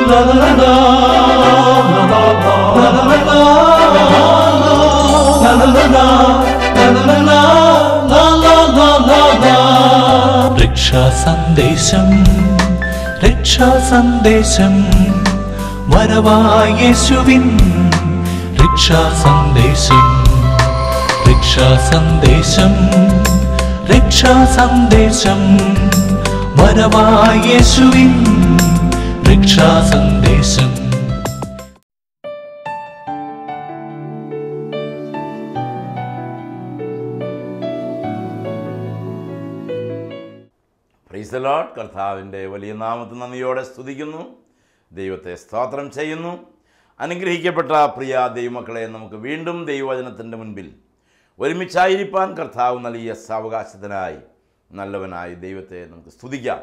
രക്ഷാ സന്ദേശം രക്ഷാ സന്ദേശം വരവായ യേശുവിൻ രക്ഷാ സന്ദേശം രക്ഷാ സന്ദേശം രക്ഷാ സന്ദേശം വരവായ യേശുവിൻ രക്ഷാ സന്ദേശം പ്രൈസ് ലോഡ് കർത്താവിൻ്റെ വലിയ നാമത്തിൽ നന്ദിയോടെ സ്തുതിക്കുന്നു ദൈവത്തെ സ്തോത്രം ചെയ്യുന്നു അനുഗ്രഹിക്കപ്പെട്ട പ്രിയ ദൈവമക്കളെ നമുക്ക് വീണ്ടും ദൈവവചനത്തിൻ്റെ മുൻപിൽ ഒരുമിച്ചായിരിക്കാൻ കർത്താവ് നൽകിയ സാവകാശത്തിനായി നല്ലവനായ ദൈവത്തെ നമുക്ക് സ്തുതിക്കാം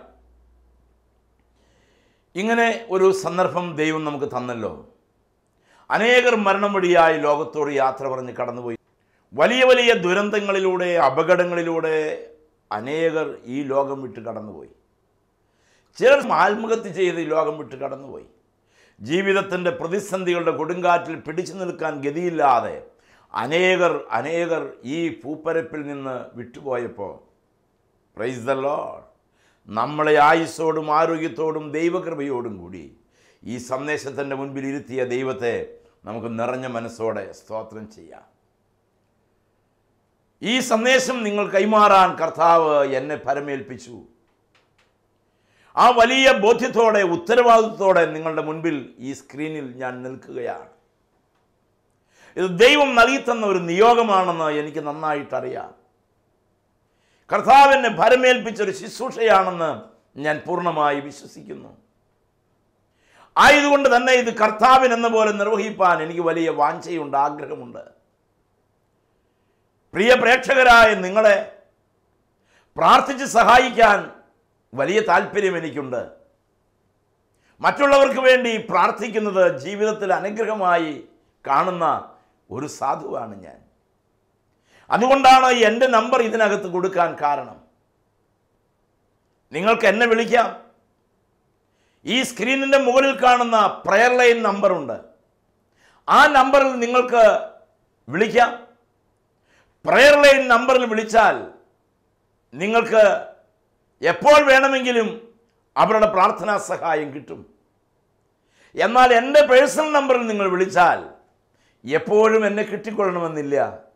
ഇങ്ങനെ ഒരു സന്ദർഭം ദൈവം നമുക്ക് തന്നല്ലോ അനേകർ മരണം വഴിയായി ലോകത്തോട് യാത്ര പറഞ്ഞ് കടന്നുപോയി വലിയ വലിയ ദുരന്തങ്ങളിലൂടെ അപകടങ്ങളിലൂടെ അനേകർ ഈ ലോകം വിട്ട് കടന്നുപോയി ചിലർ ആത്മഹത്യ ചെയ്ത് ഈ ലോകം വിട്ട് കടന്നുപോയി ജീവിതത്തിൻ്റെ പ്രതിസന്ധികളുടെ കൊടുങ്കാറ്റിൽ പിടിച്ചു നിൽക്കാൻ ഗതിയില്ലാതെ അനേകർ അനേകർ ഈ പൂപ്പരപ്പിൽ നിന്ന് വിട്ടുപോയപ്പോൾ പ്രൈസ് ദ ലോഡ് നമ്മളെ ആയുസ്സോടും ആരോഗ്യത്തോടും ദൈവകൃപയോടും കൂടി ഈ സന്ദേശത്തിൻ്റെ മുൻപിൽ ഇരുത്തിയ ദൈവത്തെ നമുക്ക് നിറഞ്ഞ മനസ്സോടെ സ്തോത്രം ചെയ്യാം ഈ സന്ദേശം നിങ്ങൾ കൈമാറാൻ കർത്താവ് എന്നെ പരമേൽപ്പിച്ചു ആ വലിയ ബോധ്യത്തോടെ ഉത്തരവാദിത്വത്തോടെ നിങ്ങളുടെ മുൻപിൽ ഈ സ്ക്രീനിൽ ഞാൻ നിൽക്കുകയാണ് ഇത് ദൈവം നൽകിത്തന്ന ഒരു നിയോഗമാണെന്ന് എനിക്ക് നന്നായിട്ടറിയാം കർത്താവിനെ ഭരമേൽപ്പിച്ചൊരു ശുശ്രൂഷയാണെന്ന് ഞാൻ പൂർണ്ണമായി വിശ്വസിക്കുന്നു ആയതുകൊണ്ട് തന്നെ ഇത് കർത്താവിനെന്ന പോലെ നിർവഹിപ്പാൻ എനിക്ക് വലിയ വാഞ്ചയുണ്ട് ആഗ്രഹമുണ്ട് പ്രിയ പ്രേക്ഷകരായ നിങ്ങളെ പ്രാർത്ഥിച്ച് സഹായിക്കാൻ വലിയ താല്പര്യം എനിക്കുണ്ട് മറ്റുള്ളവർക്ക് വേണ്ടി പ്രാർത്ഥിക്കുന്നത് ജീവിതത്തിൽ അനുഗ്രഹമായി കാണുന്ന ഒരു സാധുവാണ് ഞാൻ അതുകൊണ്ടാണ് എൻ്റെ നമ്പർ ഇതിനകത്ത് കൊടുക്കാൻ കാരണം നിങ്ങൾക്ക് എന്നെ വിളിക്കാം ഈ സ്ക്രീനിൻ്റെ മുകളിൽ കാണുന്ന പ്രയർ ലൈൻ നമ്പറുണ്ട് ആ നമ്പറിൽ നിങ്ങൾക്ക് വിളിക്കാം പ്രയർ ലൈൻ നമ്പറിൽ വിളിച്ചാൽ നിങ്ങൾക്ക് എപ്പോൾ വേണമെങ്കിലും അവരുടെ പ്രാർത്ഥനാ സഹായം കിട്ടും എന്നാൽ എൻ്റെ പേഴ്സണൽ നമ്പറിൽ നിങ്ങൾ വിളിച്ചാൽ എപ്പോഴും എന്നെ കിട്ടിക്കൊള്ളണമെന്നില്ല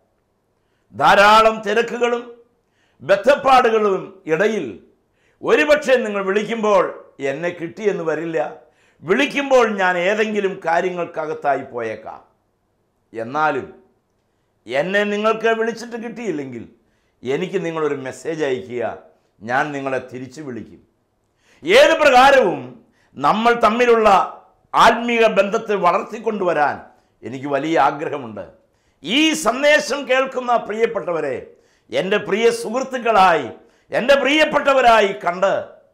ധാരാളം തിരക്കുകളും ബന്ധപ്പാടുകളും ഇടയിൽ ഒരുപക്ഷെ നിങ്ങൾ വിളിക്കുമ്പോൾ എന്നെ കിട്ടിയെന്ന് വരില്ല വിളിക്കുമ്പോൾ ഞാൻ ഏതെങ്കിലും കാര്യങ്ങൾക്കകത്തായി പോയേക്കാം എന്നാലും എന്നെ നിങ്ങൾക്ക് വിളിച്ചിട്ട് കിട്ടിയില്ലെങ്കിൽ എനിക്ക് നിങ്ങളൊരു മെസ്സേജ് അയക്കുക ഞാൻ നിങ്ങളെ തിരിച്ചു വിളിക്കും ഏത് പ്രകാരവും നമ്മൾ തമ്മിലുള്ള ആത്മീയ ബന്ധത്തെ വളർത്തിക്കൊണ്ടുവരാൻ എനിക്ക് വലിയ ആഗ്രഹമുണ്ട് ഈ സന്ദേശം കേൾക്കുന്ന പ്രിയപ്പെട്ടവരെ എൻ്റെ പ്രിയ സുഹൃത്തുക്കളായി എൻ്റെ പ്രിയപ്പെട്ടവരായി കണ്ട്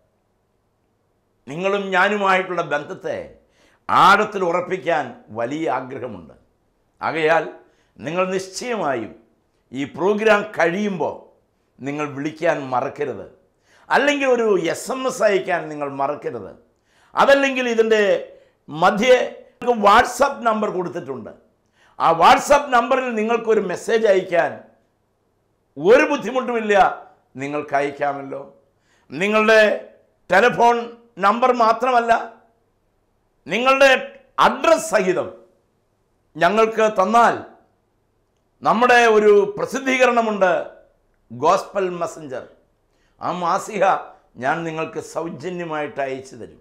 നിങ്ങളും ഞാനുമായിട്ടുള്ള ബന്ധത്തെ ആഴത്തിൽ ഉറപ്പിക്കാൻ വലിയ ആഗ്രഹമുണ്ട് ആകയാൽ നിങ്ങൾ നിശ്ചയമായും ഈ പ്രോഗ്രാം കഴിയുമ്പോൾ നിങ്ങൾ വിളിക്കാൻ മറക്കരുത് അല്ലെങ്കിൽ ഒരു എസ് എം എസ് അയക്കാൻ നിങ്ങൾ മറക്കരുത് അതല്ലെങ്കിൽ ഇതിൻ്റെ മധ്യേ വാട്സപ്പ് നമ്പർ കൊടുത്തിട്ടുണ്ട് ആ വാട്സപ്പ് നമ്പറിൽ നിങ്ങൾക്കൊരു മെസ്സേജ് അയക്കാൻ ഒരു ബുദ്ധിമുട്ടുമില്ല നിങ്ങൾക്ക് അയക്കാമല്ലോ നിങ്ങളുടെ ടെലിഫോൺ നമ്പർ മാത്രമല്ല നിങ്ങളുടെ അഡ്രസ് സഹിതം ഞങ്ങൾക്ക് തന്നാൽ നമ്മുടെ ഒരു പ്രസിദ്ധീകരണമുണ്ട് ഗോസ്പൽ മെസ്സഞ്ചർ ആ മാസിക ഞാൻ നിങ്ങൾക്ക് സൗജന്യമായിട്ട് അയച്ചു തരും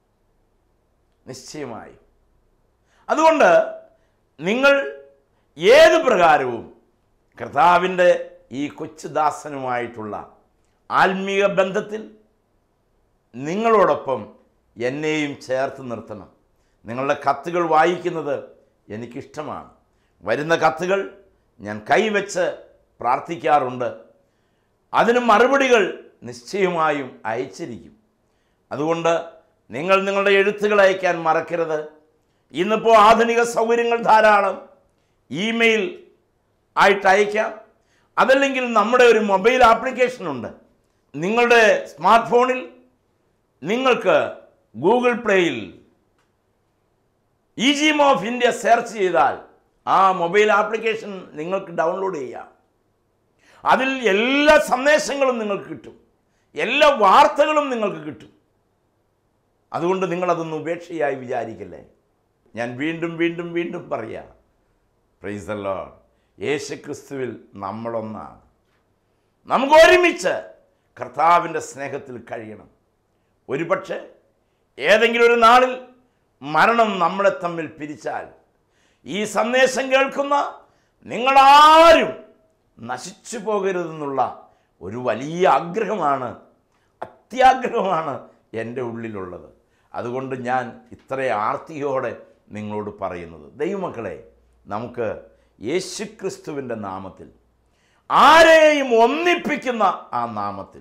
നിശ്ചയമായും അതുകൊണ്ട് നിങ്ങൾ ഏത് പ്രകാരവും കർത്താവിൻ്റെ ഈ കൊച്ചുദാസനുമായിട്ടുള്ള ആത്മീയ ബന്ധത്തിൽ നിങ്ങളോടൊപ്പം എന്നെയും ചേർത്ത് നിർത്തണം നിങ്ങളുടെ കത്തുകൾ വായിക്കുന്നത് എനിക്കിഷ്ടമാണ് വരുന്ന കത്തുകൾ ഞാൻ കൈവച്ച് പ്രാർത്ഥിക്കാറുണ്ട് അതിന് മറുപടികൾ നിശ്ചയമായും അയച്ചിരിക്കും അതുകൊണ്ട് നിങ്ങൾ നിങ്ങളുടെ എഴുത്തുകൾ അയക്കാൻ മറക്കരുത് ഇന്നിപ്പോൾ ആധുനിക സൗകര്യങ്ങൾ ധാരാളം ഇമെയിൽ ആയിട്ട് അയക്കാം അതല്ലെങ്കിൽ നമ്മുടെ ഒരു മൊബൈൽ ആപ്ലിക്കേഷനുണ്ട് നിങ്ങളുടെ സ്മാർട്ട് ഫോണിൽ നിങ്ങൾക്ക് ഗൂഗിൾ പ്ലേയിൽ ഈജിം ഓഫ് ഇന്ത്യ സെർച്ച് ചെയ്താൽ ആ മൊബൈൽ ആപ്ലിക്കേഷൻ നിങ്ങൾക്ക് ഡൗൺലോഡ് ചെയ്യാം അതിൽ എല്ലാ സന്ദേശങ്ങളും നിങ്ങൾക്ക് കിട്ടും എല്ലാ വാർത്തകളും നിങ്ങൾക്ക് കിട്ടും അതുകൊണ്ട് നിങ്ങളതൊന്നും ഉപേക്ഷയായി വിചാരിക്കല്ലേ ഞാൻ വീണ്ടും വീണ്ടും വീണ്ടും പറയാം പ്രൈസ് അല്ലോ യേശുക്രിസ്തുവിൽ നമ്മളൊന്നാണ് നമുക്ക് ഒരുമിച്ച് കർത്താവിൻ്റെ സ്നേഹത്തിൽ കഴിയണം ഒരുപക്ഷെ ഏതെങ്കിലും ഒരു നാളിൽ മരണം നമ്മളെ തമ്മിൽ പിരിച്ചാൽ ഈ സന്ദേശം കേൾക്കുന്ന നിങ്ങളാരും നശിച്ചു പോകരുതെന്നുള്ള ഒരു വലിയ ആഗ്രഹമാണ് അത്യാഗ്രഹമാണ് എൻ്റെ ഉള്ളിലുള്ളത് അതുകൊണ്ട് ഞാൻ ഇത്ര ആർത്തിയോടെ നിങ്ങളോട് പറയുന്നത് ദൈവമക്കളെ നമുക്ക് യേശുക്രിസ്തുവിൻ്റെ നാമത്തിൽ ആരെയും ഒന്നിപ്പിക്കുന്ന ആ നാമത്തിൽ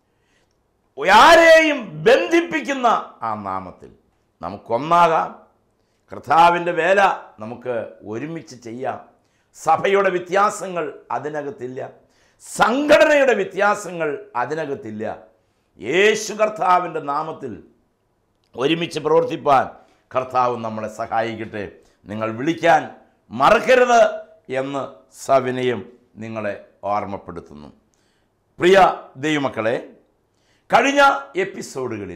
ആരെയും ബന്ധിപ്പിക്കുന്ന ആ നാമത്തിൽ നമുക്കൊന്നാകാം കർത്താവിൻ്റെ വേല നമുക്ക് ഒരുമിച്ച് ചെയ്യാം സഭയുടെ വ്യത്യാസങ്ങൾ അതിനകത്തില്ല സംഘടനയുടെ വ്യത്യാസങ്ങൾ അതിനകത്തില്ല യേശു കർത്താവിൻ്റെ നാമത്തിൽ ഒരുമിച്ച് പ്രവർത്തിപ്പാൻ കർത്താവ് നമ്മളെ സഹായിക്കട്ടെ നിങ്ങൾ വിളിക്കാൻ മറക്കരുത് എന്ന് സവിനയം നിങ്ങളെ ഓർമ്മപ്പെടുത്തുന്നു പ്രിയ ദൈവമക്കളെ കഴിഞ്ഞ എപ്പിസോഡുകളിൽ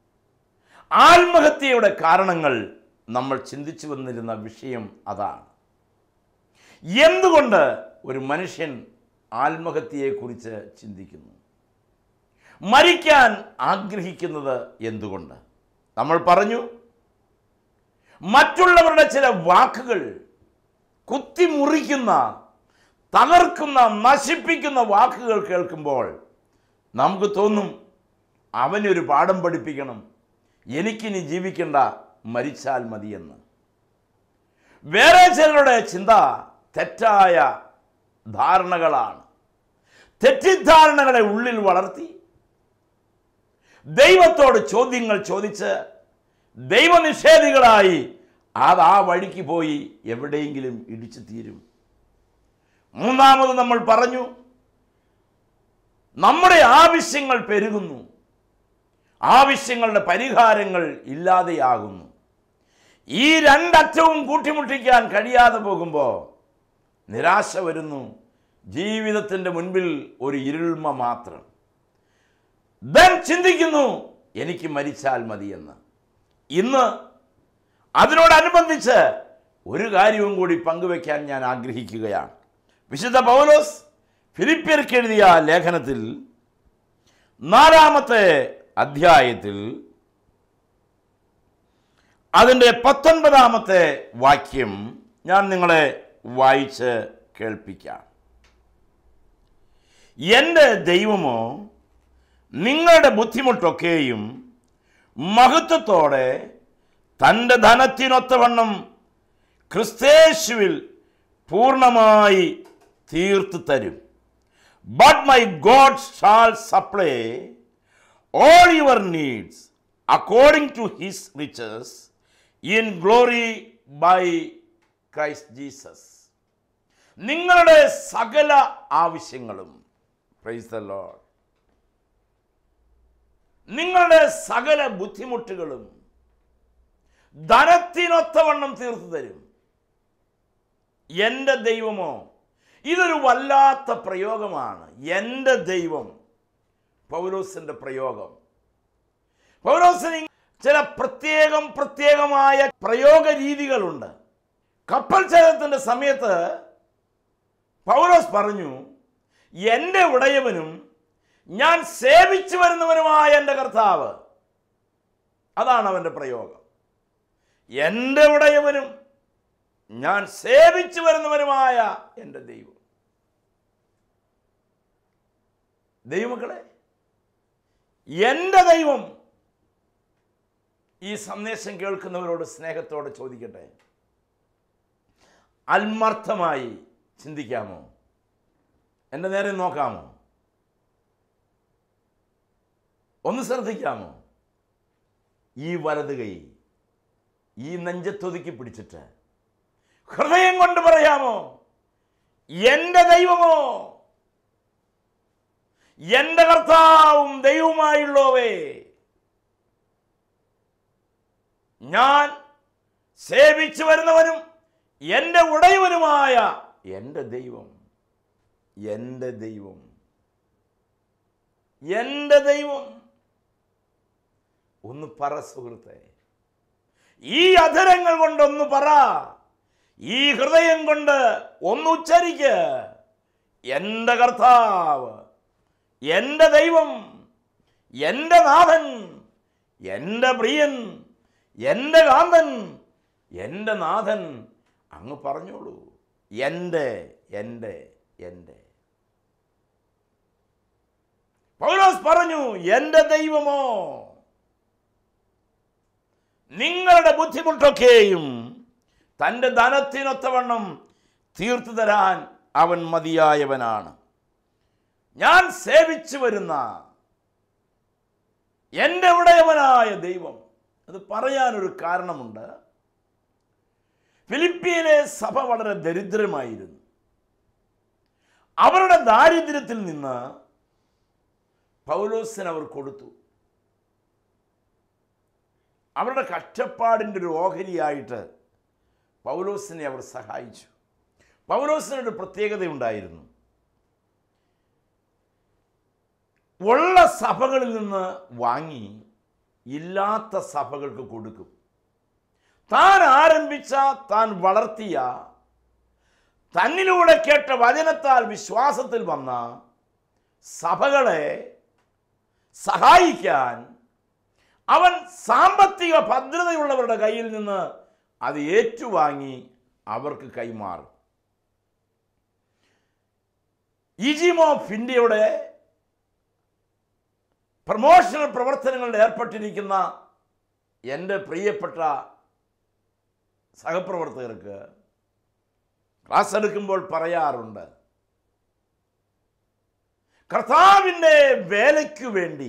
ആത്മഹത്യയുടെ കാരണങ്ങൾ നമ്മൾ ചിന്തിച്ചു വന്നിരുന്ന വിഷയം അതാണ് എന്തുകൊണ്ട് ഒരു മനുഷ്യൻ ആത്മഹത്യയെക്കുറിച്ച് ചിന്തിക്കുന്നു മരിക്കാൻ ആഗ്രഹിക്കുന്നത് എന്തുകൊണ്ട് നമ്മൾ പറഞ്ഞു മറ്റുള്ളവരുടെ ചില വാക്കുകൾ കുത്തിമുറിക്കുന്ന തകർക്കുന്ന നശിപ്പിക്കുന്ന വാക്കുകൾ കേൾക്കുമ്പോൾ നമുക്ക് തോന്നും അവനൊരു പാഠം പഠിപ്പിക്കണം എനിക്കിനി ജീവിക്കേണ്ട മരിച്ചാൽ മതിയെന്ന് വേറെ ചിലരുടെ ചിന്ത തെറ്റായ ധാരണകളാണ് തെറ്റിദ്ധാരണകളെ ഉള്ളിൽ വളർത്തി ദൈവത്തോട് ചോദ്യങ്ങൾ ചോദിച്ച് ദൈവനിഷേധികളായി അത് ആ വഴിക്ക് പോയി എവിടെയെങ്കിലും ഇടിച്ചു തീരും മൂന്നാമത് നമ്മൾ പറഞ്ഞു നമ്മുടെ ആവശ്യങ്ങൾ പെരുകുന്നു ആവശ്യങ്ങളുടെ പരിഹാരങ്ങൾ ഇല്ലാതെയാകുന്നു ഈ രണ്ടറ്റവും കൂട്ടിമുട്ടിക്കാൻ കഴിയാതെ പോകുമ്പോൾ നിരാശ വരുന്നു ജീവിതത്തിൻ്റെ മുൻപിൽ ഒരു ഇരുൾമ മാത്രം ദൻ ചിന്തിക്കുന്നു എനിക്ക് മരിച്ചാൽ മതിയെന്ന് ഇന്ന് അതിനോടനുബന്ധിച്ച് ഒരു കാര്യവും കൂടി പങ്കുവെക്കാൻ ഞാൻ ആഗ്രഹിക്കുകയാണ് വിശുദ്ധ പൗലോസ് ഫിലിപ്പിയർക്ക് എഴുതിയ ലേഖനത്തിൽ നാലാമത്തെ അധ്യായത്തിൽ അതിൻ്റെ പത്തൊൻപതാമത്തെ വാക്യം ഞാൻ നിങ്ങളെ വായിച്ച് കേൾപ്പിക്കാം എൻ്റെ ദൈവമോ നിങ്ങളുടെ ബുദ്ധിമുട്ടൊക്കെയും മഹത്വത്തോടെ തൻ്റെ ധനത്തിനൊത്തവണ്ണം ക്രിസ്തേശുവിൽ പൂർണ്ണമായി തീർത്തു തരും but my God shall supply all your needs according to his riches in glory by Christ Jesus. നിങ്ങളുടെ സകല ആവശ്യങ്ങളും പ്രൈസ് ദ ലോർഡ് നിങ്ങളുടെ സകല ബുദ്ധിമുട്ടുകളും ധനത്തിനൊത്തവണ്ണം തീർത്തു തരും എൻ്റെ ദൈവമോ ഇതൊരു വല്ലാത്ത പ്രയോഗമാണ് എൻ്റെ ദൈവം പൗലോസിന്റെ പ്രയോഗം പൗലോസിന് ചില പ്രത്യേകം പ്രത്യേകമായ പ്രയോഗ രീതികളുണ്ട് കപ്പൽ ചലനത്തിൻ്റെ സമയത്ത് പൗലോസ് പറഞ്ഞു എൻ്റെ ഉടയവനും ഞാൻ സേവിച്ചു വരുന്നവനുമായ എൻ്റെ കർത്താവ് അതാണ് അവൻ്റെ പ്രയോഗം എൻ്റെ ഉടയവനും ഞാൻ സേവിച്ചു വരുന്നവനുമായ എൻ്റെ ദൈവം ദൈവമക്കളെ എൻ്റെ ദൈവം ഈ സന്ദേശം കേൾക്കുന്നവരോട് സ്നേഹത്തോടെ ചോദിക്കട്ടെ അൽമർത്ഥമായി ചിന്തിക്കാമോ എൻ്റെ നേരെ നോക്കാമോ ഒന്ന് ശ്രദ്ധിക്കാമോ ഈ വലത് കൈ ഈ നെഞ്ചത്തൊതുക്കി പിടിച്ചിട്ട് ഹൃദയം കൊണ്ട് പറയാമോ എൻ്റെ ദൈവമോ എൻ്റെ കർത്താവും ദൈവവുമായുള്ളവേ ഞാൻ സേവിച്ചു വരുന്നവനും എൻ്റെ ഉടയവനുമായ എൻ്റെ ദൈവം എൻ്റെ ദൈവം എൻ്റെ ദൈവം ഒന്ന് പറ സുഹൃത്തെ ഈ അധരങ്ങൾ കൊണ്ടൊന്ന് പറ ഈ ഹൃദയം കൊണ്ട് ഒന്ന് ഉച്ചരിക്ക് എൻ്റെ കർത്താവ് എൻ്റെ ദൈവം എൻ്റെ നാഥൻ എൻ്റെ പ്രിയൻ എൻ്റെ കാന്തൻ എൻ്റെ നാഥൻ അങ്ങ് പറഞ്ഞോളൂ എൻ്റെ എൻ്റെ എൻ്റെ പൗലോസ് പറഞ്ഞു എൻ്റെ ദൈവമോ നിങ്ങളുടെ ബുദ്ധിമുട്ടൊക്കെയും തൻ്റെ ധനത്തിനൊത്തവണ്ണം തീർത്തു തരാൻ അവൻ മതിയായവനാണ് ഞാൻ സേവിച്ചു വരുന്ന എൻ്റെ ഉടയവനായ ദൈവം അത് പറയാനൊരു കാരണമുണ്ട് ഫിലിപ്പിയിലെ സഭ വളരെ ദരിദ്രമായിരുന്നു അവരുടെ ദാരിദ്ര്യത്തിൽ നിന്ന് പൗലോസിന് അവർ കൊടുത്തു അവരുടെ കഷ്ടപ്പാടിൻ്റെ ഒരു ഓഹരിയായിട്ട് പൗലോസിനെ അവർ സഹായിച്ചു പൗലോസിനൊരു പ്രത്യേകതയുണ്ടായിരുന്നു ഉള്ള സഭകളിൽ നിന്ന് വാങ്ങി ഇല്ലാത്ത സഭകൾക്ക് കൊടുക്കും താൻ ആരംഭിച്ച താൻ വളർത്തിയ തന്നിലൂടെ കേട്ട വചനത്താൽ വിശ്വാസത്തിൽ വന്ന സഭകളെ സഹായിക്കാൻ അവൻ സാമ്പത്തിക ഭദ്രതയുള്ളവരുടെ കയ്യിൽ നിന്ന് അത് ഏറ്റുവാങ്ങി അവർക്ക് കൈമാറും ഇജിം ഓഫ് ഇന്ത്യയുടെ പ്രമോഷണൽ പ്രവർത്തനങ്ങളിൽ ഏർപ്പെട്ടിരിക്കുന്ന എൻ്റെ പ്രിയപ്പെട്ട സഹപ്രവർത്തകർക്ക് ക്ലാസ് എടുക്കുമ്പോൾ പറയാറുണ്ട് കർത്താവിൻ്റെ വേലയ്ക്കു വേണ്ടി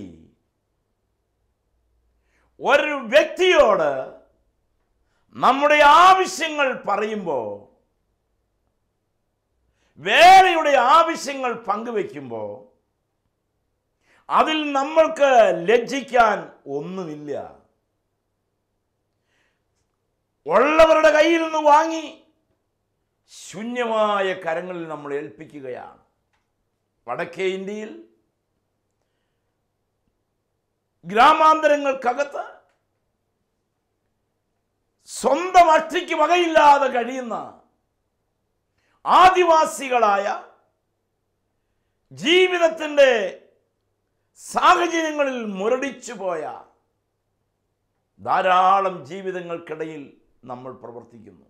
ഒരു വ്യക്തിയോട് നമ്മുടെ ആവശ്യങ്ങൾ പറയുമ്പോൾ വേലയുടെ ആവശ്യങ്ങൾ പങ്കുവെക്കുമ്പോൾ അതിൽ നമ്മൾക്ക് ലജ്ജിക്കാൻ ഒന്നുമില്ല ഉള്ളവരുടെ കയ്യിൽ നിന്ന് വാങ്ങി ശൂന്യമായ കരങ്ങളിൽ നമ്മൾ ഏൽപ്പിക്കുകയാണ് വടക്കേ ഇന്ത്യയിൽ ഗ്രാമാന്തരങ്ങൾക്കകത്ത് സ്വന്തം അഷ്ടിക്ക് വകയില്ലാതെ കഴിയുന്ന ആദിവാസികളായ ജീവിതത്തിൻ്റെ സാഹചര്യങ്ങളിൽ മുരടിച്ചു പോയ ധാരാളം ജീവിതങ്ങൾക്കിടയിൽ നമ്മൾ പ്രവർത്തിക്കുന്നു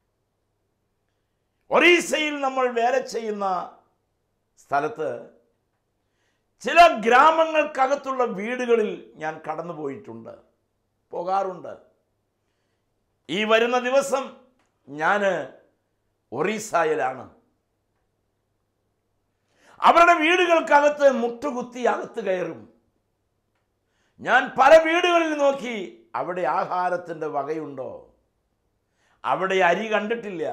ഒറീസയിൽ നമ്മൾ വേല ചെയ്യുന്ന സ്ഥലത്ത് ചില ഗ്രാമങ്ങൾക്കകത്തുള്ള വീടുകളിൽ ഞാൻ കടന്നുപോയിട്ടുണ്ട് പോകാറുണ്ട് ഈ വരുന്ന ദിവസം ഞാൻ ഒറീസയിലാണ് അവരുടെ വീടുകൾക്കകത്ത് മുട്ടുകുത്തി അകത്ത് കയറും ഞാൻ പല വീടുകളിൽ നോക്കി അവിടെ ആഹാരത്തിൻ്റെ വകയുണ്ടോ അവിടെ അരി കണ്ടിട്ടില്ല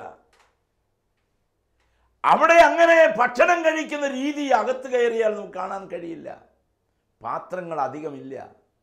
അവിടെ അങ്ങനെ ഭക്ഷണം കഴിക്കുന്ന രീതി അകത്ത് കയറിയാൽ നമുക്ക് കാണാൻ കഴിയില്ല പാത്രങ്ങൾ അധികമില്ല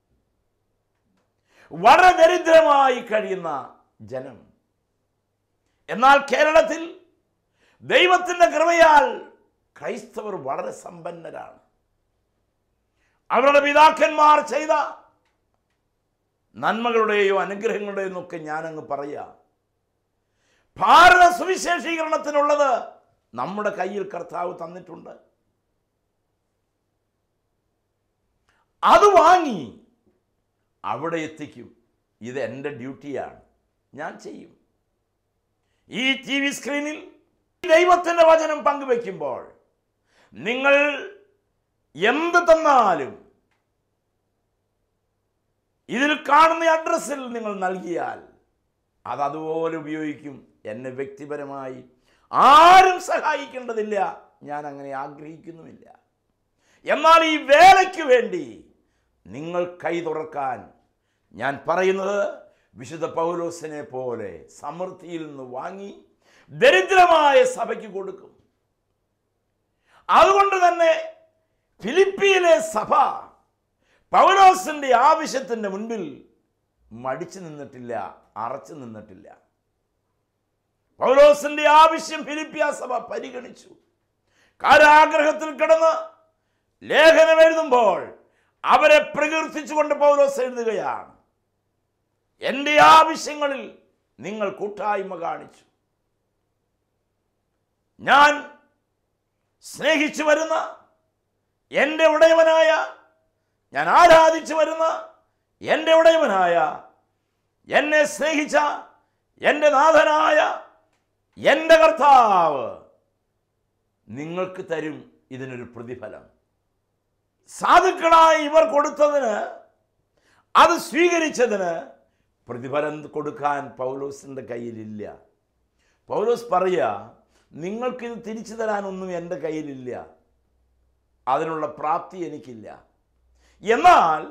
വളരെ ദരിദ്രമായി കഴിയുന്ന ജനം എന്നാൽ കേരളത്തിൽ ദൈവത്തിൻ്റെ കൃപയാൽ ക്രൈസ്തവർ വളരെ സമ്പന്നരാണ് അവരുടെ പിതാക്കന്മാർ ചെയ്ത നന്മകളുടെയോ അനുഗ്രഹങ്ങളുടെയോ ഒക്കെ ഞാനങ്ങ് പറയാം ഭാരത സുവിശേഷീകരണത്തിനുള്ളത് നമ്മുടെ കയ്യിൽ കർത്താവ് തന്നിട്ടുണ്ട് അത് വാങ്ങി അവിടെ എത്തിക്കും ഇത് എൻ്റെ ഡ്യൂട്ടിയാണ് ഞാൻ ചെയ്യും ഈ ടി വി സ്ക്രീനിൽ ദൈവത്തിൻ്റെ വചനം പങ്കുവെക്കുമ്പോൾ നിങ്ങൾ എന്ത് തന്നാലും ഇതിൽ കാണുന്ന അഡ്രസ്സിൽ നിങ്ങൾ നൽകിയാൽ അത് അതുപോലെ ഉപയോഗിക്കും എന്നെ വ്യക്തിപരമായി ആരും സഹായിക്കേണ്ടതില്ല ഞാൻ അങ്ങനെ ആഗ്രഹിക്കുന്നുമില്ല എന്നാൽ ഈ വേലയ്ക്ക് വേണ്ടി നിങ്ങൾ കൈ തുറക്കാൻ ഞാൻ പറയുന്നത് വിശുദ്ധ പൗലോസിനെ പോലെ സമൃദ്ധിയിൽ നിന്ന് വാങ്ങി ദരിദ്രമായ സഭയ്ക്ക് കൊടുക്കും അതുകൊണ്ട് തന്നെ ഫിലിപ്പിയിലെ സഭ പൗലോസിൻ്റെ ആവശ്യത്തിൻ്റെ മുൻപിൽ മടിച്ചു നിന്നിട്ടില്ല അറച്ചു നിന്നിട്ടില്ല പൗലോസിന്റെ ആവശ്യം ഫിലിപ്പിയ സഭ പരിഗണിച്ചു കാരാഗ്രഹത്തിൽ കിടന്ന് ലേഖനം എഴുതുമ്പോൾ അവരെ പ്രകീർത്തിച്ചുകൊണ്ട് പൗലോസ് എഴുതുകയാണ് എൻ്റെ ആവശ്യങ്ങളിൽ നിങ്ങൾ കൂട്ടായ്മ കാണിച്ചു ഞാൻ സ്നേഹിച്ചു വരുന്ന എൻ്റെ ഉടയവനായ ഞാൻ ആരാധിച്ചു വരുന്ന എൻ്റെ ഉടയവനായ എന്നെ സ്നേഹിച്ച എൻ്റെ നാഥനായ എൻ്റെ കർത്താവ് നിങ്ങൾക്ക് തരും ഇതിനൊരു പ്രതിഫലം സാധുക്കളായി ഇവർ കൊടുത്തതിന് അത് സ്വീകരിച്ചതിന് പ്രതിഫലം കൊടുക്കാൻ പൗലോസിൻ്റെ കയ്യിലില്ല പൗലോസ് പറയുക നിങ്ങൾക്കിത് തിരിച്ചു തരാനൊന്നും എൻ്റെ കയ്യിലില്ല അതിനുള്ള പ്രാപ്തി എനിക്കില്ല എന്നാൽ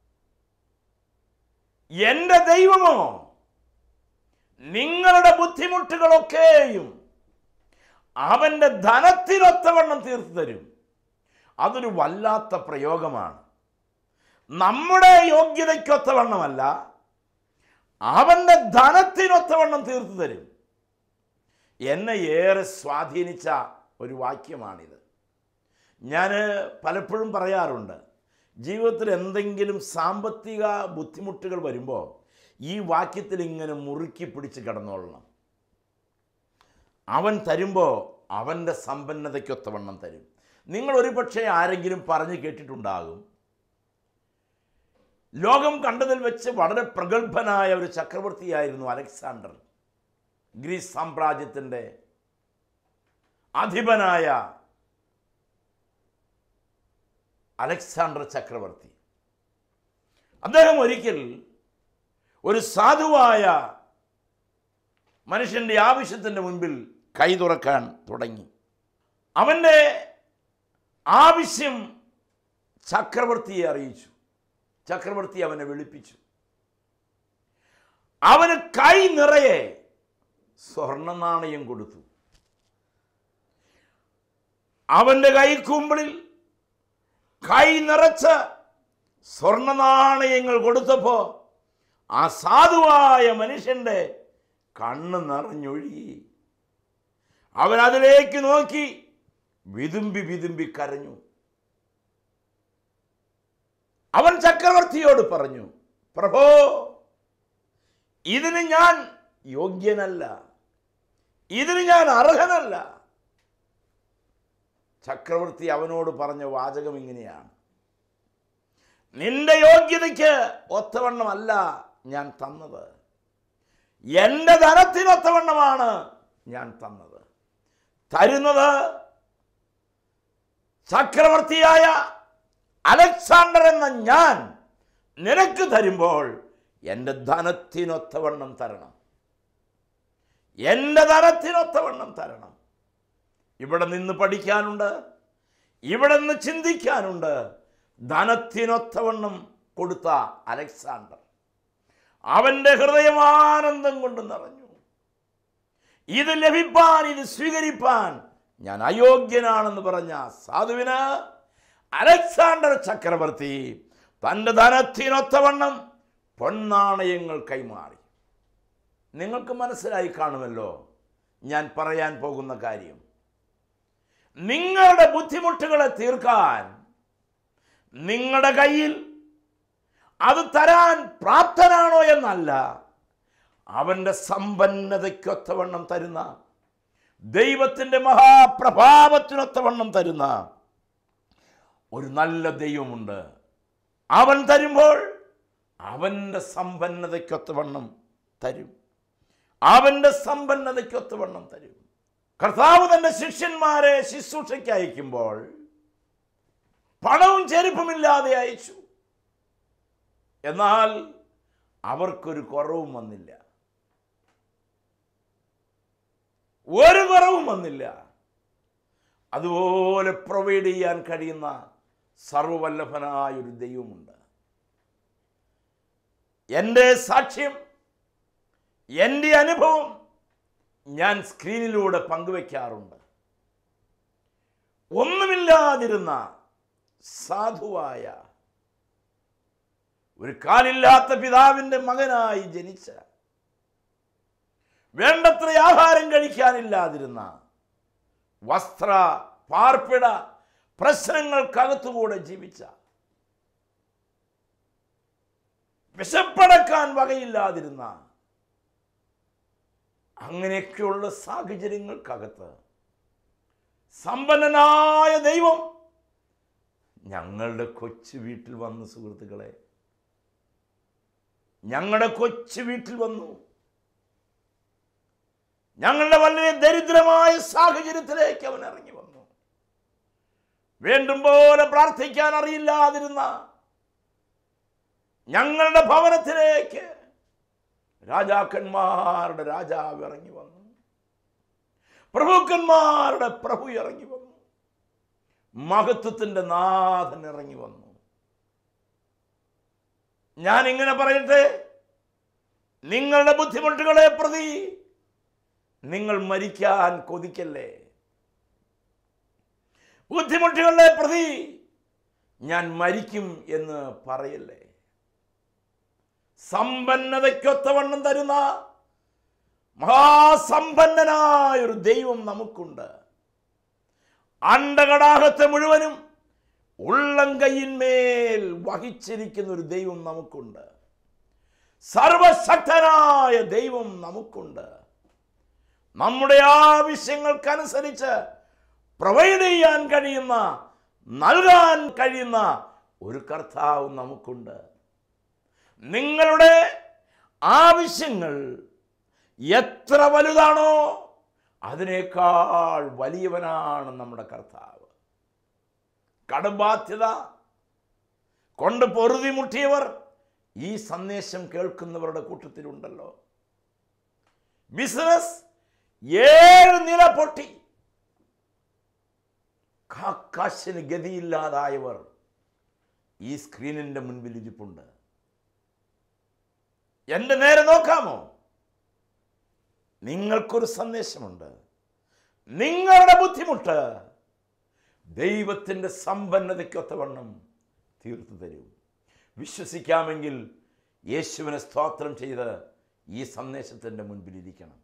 എൻ്റെ ദൈവമോ നിങ്ങളുടെ ബുദ്ധിമുട്ടുകളൊക്കെയും അവൻ്റെ ധനത്തിനൊത്തവണ്ണം തീർത്തു തരും അതൊരു വല്ലാത്ത പ്രയോഗമാണ് നമ്മുടെ യോഗ്യതയ്ക്കൊത്തവണ്ണമല്ല അവൻ്റെ ധനത്തിനൊത്തവണ്ണം തീർത്തു തരും എന്നെ ഏറെ സ്വാധീനിച്ച ഒരു വാക്യമാണിത് ഞാൻ പലപ്പോഴും പറയാറുണ്ട് ജീവിതത്തിൽ എന്തെങ്കിലും സാമ്പത്തിക ബുദ്ധിമുട്ടുകൾ വരുമ്പോൾ ഈ വാക്യത്തിൽ ഇങ്ങനെ മുറുക്കി പിടിച്ച് കിടന്നോളണം അവൻ തരുമ്പോൾ അവൻ്റെ സമ്പന്നതയ്ക്കൊത്തവണ്ണം തരും നിങ്ങൾ ഒരു പക്ഷേ ആരെങ്കിലും പറഞ്ഞു കേട്ടിട്ടുണ്ടാകും ലോകം കണ്ടതിൽ വെച്ച് വളരെ പ്രഗത്ഭനായ ഒരു ചക്രവർത്തിയായിരുന്നു അലക്സാണ്ടർ ഗ്രീസ് സാമ്രാജ്യത്തിൻ്റെ അധിപനായ അലക്സാണ്ടർ ചക്രവർത്തി അദ്ദേഹം ഒരിക്കൽ ഒരു സാധുവായ മനുഷ്യൻ്റെ ആവശ്യത്തിൻ്റെ മുൻപിൽ കൈ തുറക്കാൻ തുടങ്ങി അവൻ്റെ ആവശ്യം ചക്രവർത്തിയെ അറിയിച്ചു ചക്രവർത്തി അവനെ വിളിപ്പിച്ചു അവന് കൈ നിറയെ സ്വർണ്ണ നാണയം കൊടുത്തു അവൻ്റെ കൈക്കുമ്പിളിൽ കൈ നിറച്ച് സ്വർണ്ണ നാണയങ്ങൾ കൊടുത്തപ്പോൾ ആ സാധുവായ മനുഷ്യൻ്റെ കണ്ണ് നിറഞ്ഞൊഴുകി അവൻ അതിലേക്ക് നോക്കി വിതുമ്പി വിതുമ്പി കരഞ്ഞു അവൻ ചക്രവർത്തിയോട് പറഞ്ഞു പ്രഭോ ഇതിന് ഞാൻ യോഗ്യനല്ല ഇതിന് ഞാൻ അർഹനല്ല ചക്രവർത്തി അവനോട് പറഞ്ഞ വാചകം ഇങ്ങനെയാണ് നിന്റെ യോഗ്യതയ്ക്ക് ഒത്തവണ്ണമല്ല ഞാൻ തന്നത് എൻ്റെ ധനത്തിനൊത്തവണ്ണമാണ് ഞാൻ തന്നത് തരുന്നത് ചക്രവർത്തിയായ അലക്സാണ്ടർ എന്ന ഞാൻ നിനക്ക് തരുമ്പോൾ എൻ്റെ ധനത്തിനൊത്തവണ്ണം തരണം എൻ്റെ ധനത്തിനൊത്തവണ്ണം തരണം ഇവിടെ നിന്ന് പഠിക്കാനുണ്ട് ഇവിടെ നിന്ന് ചിന്തിക്കാനുണ്ട് ധനത്തിനൊത്തവണ്ണം കൊടുത്ത അലക്സാണ്ടർ അവൻ്റെ ഹൃദയം ആനന്ദം കൊണ്ട് നിറഞ്ഞു ഇത് ലഭിപ്പാൻ ഇത് സ്വീകരിപ്പാൻ ഞാൻ അയോഗ്യനാണെന്ന് പറഞ്ഞ സാധുവിന് അലക്സാണ്ടർ ചക്രവർത്തി തൻ്റെ ധനത്തിനൊത്തവണ്ണം പൊന്നാണയങ്ങൾ കൈമാറി നിങ്ങൾക്ക് മനസ്സിലായി കാണുമല്ലോ ഞാൻ പറയാൻ പോകുന്ന കാര്യം നിങ്ങളുടെ ബുദ്ധിമുട്ടുകളെ തീർക്കാൻ നിങ്ങളുടെ കയ്യിൽ അത് തരാൻ പ്രാപ്തനാണോ എന്നല്ല അവൻ്റെ സമ്പന്നതയ്ക്കൊത്തവണ്ണം തരുന്ന ദൈവത്തിൻ്റെ മഹാപ്രഭാവത്തിനൊത്തവണ്ണം തരുന്ന ഒരു നല്ല ദൈവമുണ്ട് അവൻ തരുമ്പോൾ അവൻ്റെ സമ്പന്നതയ്ക്കൊത്തവണ്ണം തരും അവൻ്റെ സമ്പന്നതയ്ക്കൊത്തവണ്ണം തരും കർത്താവ് തൻ്റെ ശിഷ്യന്മാരെ ശുശ്രൂഷയ്ക്ക് അയക്കുമ്പോൾ പണവും ചെരുപ്പമില്ലാതെ അയച്ചു എന്നാൽ അവർക്കൊരു കുറവും വന്നില്ല ഒരു കുറവും വന്നില്ല അതുപോലെ പ്രൊവൈഡ് ചെയ്യാൻ കഴിയുന്ന സർവവല്ലഭനായ ഒരു ദൈവമുണ്ട് എൻ്റെ സാക്ഷ്യം എൻ്റെ അനുഭവം ഞാൻ സ്ക്രീനിലൂടെ പങ്കുവെക്കാറുണ്ട് ഒന്നുമില്ലാതിരുന്ന സാധുവായ ഒരു കാലില്ലാത്ത പിതാവിൻ്റെ മകനായി ജനിച്ച വേണ്ടത്ര ആഹാരം കഴിക്കാനില്ലാതിരുന്ന വസ്ത്ര പാർപ്പിട പ്രശ്നങ്ങൾക്കകത്തുകൂടെ ജീവിച്ച വിശപ്പടക്കാൻ വകയില്ലാതിരുന്ന അങ്ങനെയൊക്കെയുള്ള സാഹചര്യങ്ങൾക്കകത്ത് സമ്പന്നനായ ദൈവം ഞങ്ങളുടെ കൊച്ചു വീട്ടിൽ വന്നു സുഹൃത്തുക്കളെ ഞങ്ങളുടെ കൊച്ചു വീട്ടിൽ വന്നു ഞങ്ങളുടെ വളരെ ദരിദ്രമായ സാഹചര്യത്തിലേക്ക് അവൻ ഇറങ്ങി വന്നു വേണ്ടും പോലെ പ്രാർത്ഥിക്കാൻ അറിയില്ലാതിരുന്ന ഞങ്ങളുടെ ഭവനത്തിലേക്ക് രാജാക്കന്മാരുടെ രാജാവ് ഇറങ്ങി വന്നു പ്രഭുക്കന്മാരുടെ പ്രഭു ഇറങ്ങി വന്നു മഹത്വത്തിന്റെ നാഥൻ ഇറങ്ങി വന്നു ഞാൻ ഇങ്ങനെ പറയട്ടെ നിങ്ങളുടെ ബുദ്ധിമുട്ടുകളെ പ്രതി നിങ്ങൾ മരിക്കാൻ കൊതിക്കല്ലേ ബുദ്ധിമുട്ടുകളെ പ്രതി ഞാൻ മരിക്കും എന്ന് പറയല്ലേ സമ്പന്നതയ്ക്കൊത്തവണ്ണം തരുന്ന മഹാസമ്പന്നനായ ഒരു ദൈവം നമുക്കുണ്ട് അണ്ടകടാഹത്തെ മുഴുവനും ഉള്ളം കൈയിന്മേൽ വഹിച്ചിരിക്കുന്ന ഒരു ദൈവം നമുക്കുണ്ട് സർവശക്തനായ ദൈവം നമുക്കുണ്ട് നമ്മുടെ ആവശ്യങ്ങൾക്കനുസരിച്ച് പ്രൊവൈഡ് ചെയ്യാൻ കഴിയുന്ന നൽകാൻ കഴിയുന്ന ഒരു കർത്താവ് നമുക്കുണ്ട് നിങ്ങളുടെ ആവശ്യങ്ങൾ എത്ര വലുതാണോ അതിനേക്കാൾ വലിയവനാണ് നമ്മുടെ കർത്താവ് കടബാധ്യത കൊണ്ട് പൊറുതി മുട്ടിയവർ ഈ സന്ദേശം കേൾക്കുന്നവരുടെ കൂട്ടത്തിലുണ്ടല്ലോ ബിസിനസ് ഏഴ് നില പൊട്ടി കാശിന് ഗതിയില്ലാതായവർ ഈ സ്ക്രീനിന്റെ മുൻപിൽ ഇരിപ്പുണ്ട് എൻ്റെ നേരെ നോക്കാമോ നിങ്ങൾക്കൊരു സന്ദേശമുണ്ട് നിങ്ങളുടെ ബുദ്ധിമുട്ട് ദൈവത്തിൻ്റെ സമ്പന്നതയ്ക്കൊത്തവണ്ണം തീർത്തു തരും വിശ്വസിക്കാമെങ്കിൽ യേശുവിനെ സ്തോത്രം ചെയ്ത് ഈ സന്ദേശത്തിൻ്റെ മുൻപിലിരിക്കണം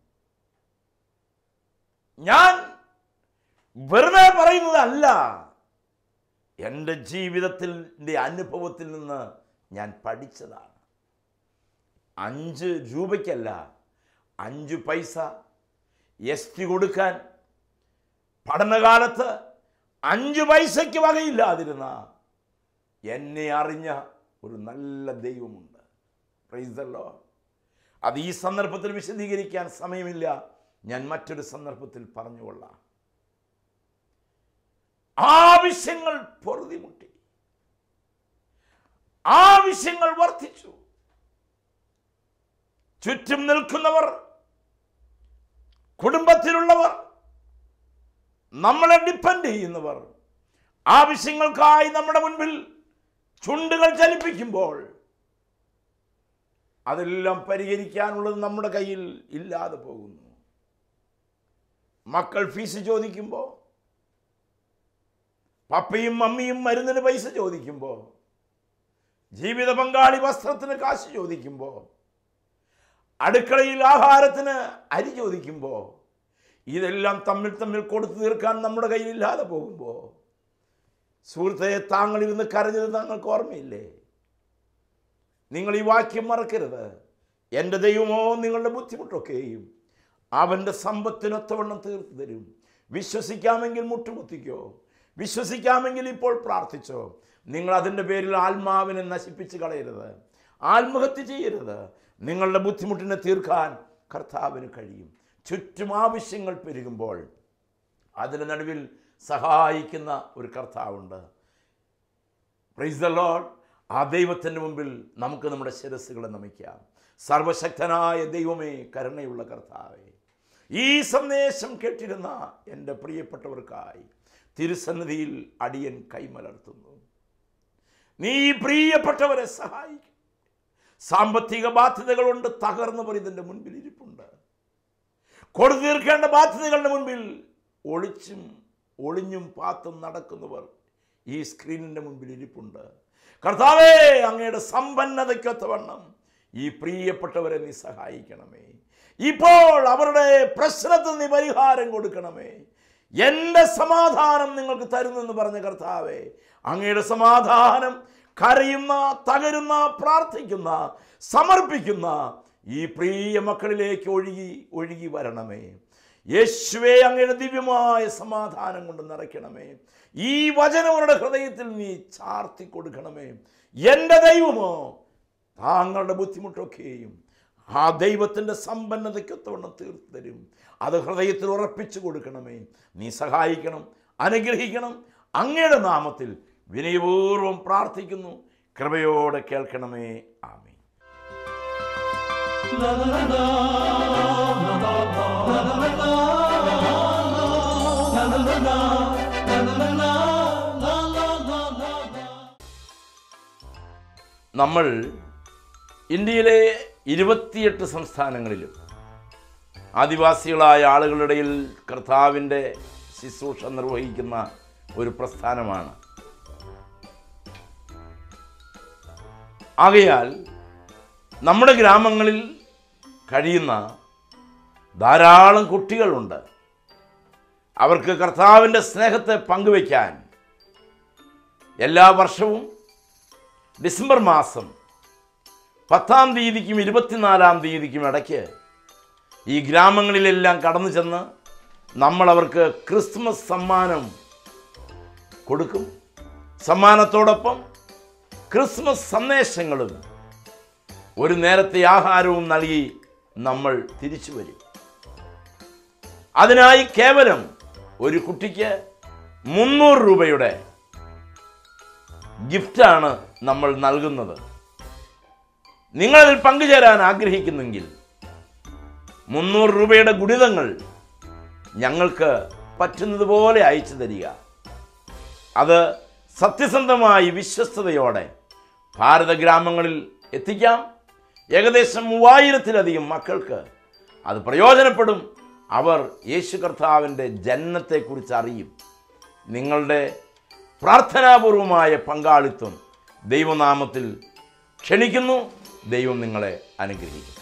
ഞാൻ വെറുതെ പറയുന്നതല്ല എൻ്റെ ജീവിതത്തിൻ്റെ അനുഭവത്തിൽ നിന്ന് ഞാൻ പഠിച്ചതാണ് അഞ്ച് രൂപയ്ക്കല്ല അഞ്ച് പൈസ എസ് ടി കൊടുക്കാൻ പഠനകാലത്ത് അഞ്ച് പൈസയ്ക്ക് വകയില്ലാതിരുന്ന എന്നെ അറിഞ്ഞ ഒരു നല്ല ദൈവമുണ്ട് പ്രൈസല്ലോ അത് ഈ സന്ദർഭത്തിൽ വിശദീകരിക്കാൻ സമയമില്ല ഞാൻ മറ്റൊരു സന്ദർഭത്തിൽ പറഞ്ഞുകൊള്ളാം ആവശ്യങ്ങൾ പൊറുതിമുട്ടി ആവശ്യങ്ങൾ വർദ്ധിച്ചു ചുറ്റും നിൽക്കുന്നവർ കുടുംബത്തിലുള്ളവർ നമ്മളെ ഡിപ്പെൻഡ് ചെയ്യുന്നവർ ആവശ്യങ്ങൾക്കായി നമ്മുടെ മുൻപിൽ ചുണ്ടുകൾ ചലിപ്പിക്കുമ്പോൾ അതെല്ലാം പരിഹരിക്കാനുള്ളത് നമ്മുടെ കയ്യിൽ ഇല്ലാതെ പോകുന്നു മക്കൾ ഫീസ് ചോദിക്കുമ്പോൾ പപ്പയും മമ്മിയും മരുന്നിന് പൈസ ചോദിക്കുമ്പോൾ ജീവിത പങ്കാളി വസ്ത്രത്തിന് കാശ് ചോദിക്കുമ്പോൾ അടുക്കളയിൽ ആഹാരത്തിന് അരി ചോദിക്കുമ്പോൾ ഇതെല്ലാം തമ്മിൽ തമ്മിൽ കൊടുത്തു തീർക്കാൻ നമ്മുടെ കയ്യിലില്ലാതെ പോകുമ്പോൾ സുഹൃത്തെ താങ്കൾ ഇരുന്ന് കരഞ്ഞത് താങ്കൾക്ക് ഓർമ്മയില്ലേ നിങ്ങൾ ഈ വാക്യം മറക്കരുത് എൻ്റെ ദൈവമോ നിങ്ങളുടെ ബുദ്ധിമുട്ടൊക്കെയും അവൻ്റെ സമ്പത്തിനൊത്തവണ്ണം തീർത്തു തരും വിശ്വസിക്കാമെങ്കിൽ മുട്ടുകുത്തിക്കോ വിശ്വസിക്കാമെങ്കിൽ ഇപ്പോൾ പ്രാർത്ഥിച്ചോ നിങ്ങൾ അതിൻ്റെ പേരിൽ ആത്മാവിനെ നശിപ്പിച്ച് കളയരുത് ആത്മഹത്യ ചെയ്യരുത് നിങ്ങളുടെ ബുദ്ധിമുട്ടിനെ തീർക്കാൻ കർത്താവിന് കഴിയും ചുറ്റും ആവശ്യങ്ങൾ പെരുകുമ്പോൾ അതിന് നടുവിൽ സഹായിക്കുന്ന ഒരു കർത്താവുണ്ട് പ്രൈസ് ദ ലോഡ് ആ ദൈവത്തിൻ്റെ മുമ്പിൽ നമുക്ക് നമ്മുടെ ശിരസ്സുകളെ നമിക്കാം സർവശക്തനായ ദൈവമേ കരുണയുള്ള കർത്താവേ ഈ സന്ദേശം കേട്ടിരുന്ന എൻ്റെ പ്രിയപ്പെട്ടവർക്കായി തിരുസന്നിധിയിൽ അടിയൻ കൈമലർത്തുന്നു നീ ഈ പ്രിയപ്പെട്ടവരെ സഹായിക്കും സാമ്പത്തിക ബാധ്യതകളുണ്ട് തകർന്നു പറയുന്നതിൻ്റെ മുൻപിൽ ഇരിപ്പുണ്ട് കൊടുത്തു തീർക്കേണ്ട ബാധ്യതകളുടെ മുൻപിൽ ഒളിച്ചും ഒളിഞ്ഞും പാത്തും നടക്കുന്നവർ ഈ സ്ക്രീനിൻ്റെ മുൻപിൽ ഇരിപ്പുണ്ട് കർത്താവേ അങ്ങയുടെ സമ്പന്നതയ്ക്കൊത്തവണ്ണം ഈ പ്രിയപ്പെട്ടവരെ നീ സഹായിക്കണമേ ഇപ്പോൾ അവരുടെ പ്രശ്നത്തിൽ നീ പരിഹാരം കൊടുക്കണമേ എൻ്റെ സമാധാനം നിങ്ങൾക്ക് തരുന്നെന്ന് പറഞ്ഞ കർത്താവേ അങ്ങയുടെ സമാധാനം കരയുന്ന തകരുന്ന പ്രാർത്ഥിക്കുന്ന സമർപ്പിക്കുന്ന ഈ പ്രിയ മക്കളിലേക്ക് ഒഴുകി ഒഴുകി വരണമേ യേശുവെ അങ്ങയുടെ ദിവ്യമായ സമാധാനം കൊണ്ട് നിറയ്ക്കണമേ ഈ വചനം അവരുടെ ഹൃദയത്തിൽ നീ ചാർത്തി കൊടുക്കണമേ എൻ്റെ ദൈവമോ താങ്കളുടെ ബുദ്ധിമുട്ടൊക്കെയും ആ ദൈവത്തിൻ്റെ സമ്പന്നതയ്ക്കൊത്തവണ്ണം തീർത്തു തരും അത് ഹൃദയത്തിൽ ഉറപ്പിച്ചു കൊടുക്കണമേ നീ സഹായിക്കണം അനുഗ്രഹിക്കണം അങ്ങയുടെ നാമത്തിൽ വിനയപൂർവ്വം പ്രാർത്ഥിക്കുന്നു കൃപയോടെ കേൾക്കണമേ ആമേ നമ്മൾ ഇന്ത്യയിലെ ഇരുപത്തിയെട്ട് സംസ്ഥാനങ്ങളിലും ആദിവാസികളായ ആളുകളുടെ ഇടയിൽ കർത്താവിൻ്റെ ശുശ്രൂഷ നിർവഹിക്കുന്ന ഒരു പ്രസ്ഥാനമാണ് ആകയാൽ നമ്മുടെ ഗ്രാമങ്ങളിൽ കഴിയുന്ന ധാരാളം കുട്ടികളുണ്ട് അവർക്ക് കർത്താവിൻ്റെ സ്നേഹത്തെ പങ്കുവയ്ക്കാൻ എല്ലാ വർഷവും ഡിസംബർ മാസം പത്താം തീയതിക്കും ഇരുപത്തിനാലാം തീയതിക്കും ഇടയ്ക്ക് ഈ ഗ്രാമങ്ങളിലെല്ലാം കടന്നു ചെന്ന് നമ്മൾ അവർക്ക് ക്രിസ്മസ് സമ്മാനം കൊടുക്കും സമ്മാനത്തോടൊപ്പം ക്രിസ്മസ് സന്ദേശങ്ങളും ഒരു നേരത്തെ ആഹാരവും നൽകി നമ്മൾ തിരിച്ചു വരും അതിനായി കേവലം ഒരു കുട്ടിക്ക് മുന്നൂറ് രൂപയുടെ ഗിഫ്റ്റാണ് നമ്മൾ നൽകുന്നത് നിങ്ങളതിൽ പങ്കുചേരാൻ ആഗ്രഹിക്കുന്നെങ്കിൽ മുന്നൂറ് രൂപയുടെ ഗുണിതങ്ങൾ ഞങ്ങൾക്ക് പറ്റുന്നത് പോലെ അയച്ചു തരിക അത് സത്യസന്ധമായി വിശ്വസ്തയോടെ ഭാരത ഗ്രാമങ്ങളിൽ എത്തിക്കാം ഏകദേശം മൂവായിരത്തിലധികം മക്കൾക്ക് അത് പ്രയോജനപ്പെടും അവർ യേശു കർത്താവിൻ്റെ ജന്മത്തെക്കുറിച്ച് അറിയും നിങ്ങളുടെ പ്രാർത്ഥനാപൂർവമായ പങ്കാളിത്തം ദൈവനാമത്തിൽ ക്ഷണിക്കുന്നു ദൈവം നിങ്ങളെ അനുഗ്രഹിക്കും